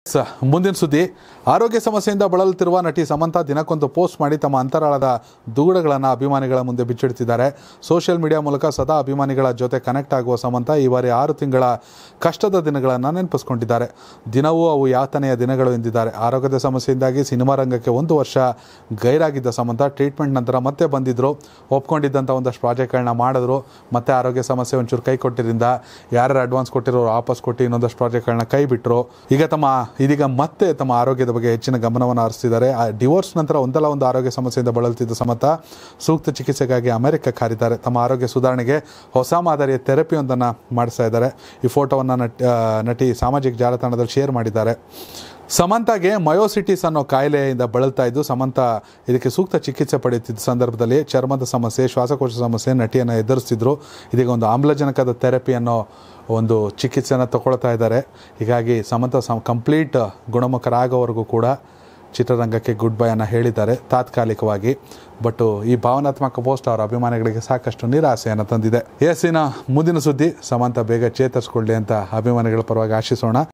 ಸ ಮುಂದಿನ ಸುದ್ದಿ ಆರೋಗ್ಯ ಸಮಸ್ಯೆಯಿಂದ ಬಳಲುತ್ತಿರುವ ನಟಿ ಸಮಂತಾ ದಿನಕ್ಕೊಂದು ಪೋಸ್ಟ್ ಮಾಡಿ ತಮ್ಮ ಅಂತರಾಳದ ದುಗುಡಗಳನ್ನು ಅಭಿಮಾನಿಗಳ ಮುಂದೆ ಬಿಚ್ಚಿಡ್ತಿದ್ದಾರೆ ಸೋಷಿಯಲ್ ಮೀಡಿಯಾ ಮೂಲಕ ಸದಾ ಅಭಿಮಾನಿಗಳ ಜೊತೆ ಕನೆಕ್ಟ್ ಆಗುವ ಸಮಂತ ಈ ಬಾರಿ ಆರು ತಿಂಗಳ ಕಷ್ಟದ ದಿನಗಳನ್ನು ನೆನಪಿಸ್ಕೊಂಡಿದ್ದಾರೆ ದಿನವೂ ಅವು ಯಾತನೆಯ ದಿನಗಳು ಎಂದಿದ್ದಾರೆ ಆರೋಗ್ಯದ ಸಮಸ್ಯೆಯಿಂದಾಗಿ ಸಿನಿಮಾ ರಂಗಕ್ಕೆ ಒಂದು ವರ್ಷ ಗೈರಾಗಿದ್ದ ಸಮಂತ ಟ್ರೀಟ್ಮೆಂಟ್ ನಂತರ ಮತ್ತೆ ಬಂದಿದ್ದರು ಒಪ್ಕೊಂಡಿದ್ದಂಥ ಒಂದಷ್ಟು ಪ್ರಾಜೆಕ್ಟ್ಗಳನ್ನ ಮಾಡಿದ್ರು ಮತ್ತೆ ಆರೋಗ್ಯ ಸಮಸ್ಯೆ ಒಂಚೂರು ಕೈ ಕೊಟ್ಟಿರಿಂದ ಯಾರ್ಯಾರು ಅಡ್ವಾನ್ಸ್ ಕೊಟ್ಟಿರೋರು ವಾಪಸ್ ಕೊಟ್ಟು ಇನ್ನೊಂದಷ್ಟು ಪ್ರಾಜೆಕ್ಟ್ಗಳನ್ನ ಕೈ ಬಿಟ್ಟರು ಈಗ ತಮ್ಮ ಇದೀಗ ಮತ್ತೆ ತಮ್ಮ ಆರೋಗ್ಯದ ಬಗ್ಗೆ ಹೆಚ್ಚಿನ ಗಮನವನ್ನು ಹರಿಸ್ತಿದ್ದಾರೆ ಆ ಡಿವೋರ್ಸ್ ನಂತರ ಒಂದಲ್ಲ ಒಂದು ಆರೋಗ್ಯ ಸಮಸ್ಯೆಯಿಂದ ಬಳಲುತ್ತಿದ್ದ ಸಮತ ಸೂಕ್ತ ಚಿಕಿತ್ಸೆಗಾಗಿ ಅಮೆರಿಕಕ್ಕೆ ಹಾರಿದ್ದಾರೆ ತಮ್ಮ ಆರೋಗ್ಯ ಸುಧಾರಣೆಗೆ ಹೊಸ ಮಾದರಿಯ ಥೆರಪಿಯೊಂದನ್ನು ಮಾಡಿಸ್ತಾ ಇದ್ದಾರೆ ಈ ಫೋಟೋವನ್ನು ನಟಿ ಆ, ನಟಿ ಸಾಮಾಜಿಕ ಜಾಲತಾಣದಲ್ಲಿ ಶೇರ್ ಮಾಡಿದ್ದಾರೆ ಸಮಂತಾಗೆ ಮಯೋಸಿಟಿಸ್ ಅನ್ನೋ ಕಾಯಿಲೆಯಿಂದ ಬಳಲ್ತಾ ಇದ್ದು ಸಮಂತ ಇದಕ್ಕೆ ಸೂಕ್ತ ಚಿಕಿತ್ಸೆ ಪಡೆಯುತ್ತಿದ್ದ ಸಂದರ್ಭದಲ್ಲಿ ಚರ್ಮದ ಸಮಸ್ಯೆ ಶ್ವಾಸಕೋಶ ಸಮಸ್ಯೆ ನಟಿಯನ್ನು ಎದುರಿಸ್ತಿದ್ರು ಇದೀಗ ಒಂದು ಆಮ್ಲಜನಕದ ಥೆರಪಿ ಅನ್ನೋ ಒಂದು ಚಿಕಿತ್ಸೆನ ತಗೊಳ್ತಾ ಇದ್ದಾರೆ ಹೀಗಾಗಿ ಸಮಂತ ಸಮ್ ಕಂಪ್ಲೀಟ್ ಗುಣಮುಖರಾಗೋವರೆಗೂ ಕೂಡ ಚಿತ್ರರಂಗಕ್ಕೆ ಗುಡ್ ಬೈ ಅನ್ನು ಹೇಳಿದ್ದಾರೆ ತಾತ್ಕಾಲಿಕವಾಗಿ ಬಟ್ ಈ ಭಾವನಾತ್ಮಕ ಪೋಸ್ಟ್ ಅವರ ಅಭಿಮಾನಿಗಳಿಗೆ ಸಾಕಷ್ಟು ನಿರಾಸೆಯನ್ನು ತಂದಿದೆ ಎಸ್ ಇನ್ನು ಮುಂದಿನ ಸುದ್ದಿ ಸಮಂತ ಬೇಗ ಚೇತರಿಸ್ಕೊಳ್ಳಿ ಅಂತ ಅಭಿಮಾನಿಗಳ ಪರವಾಗಿ ಆಶಿಸೋಣ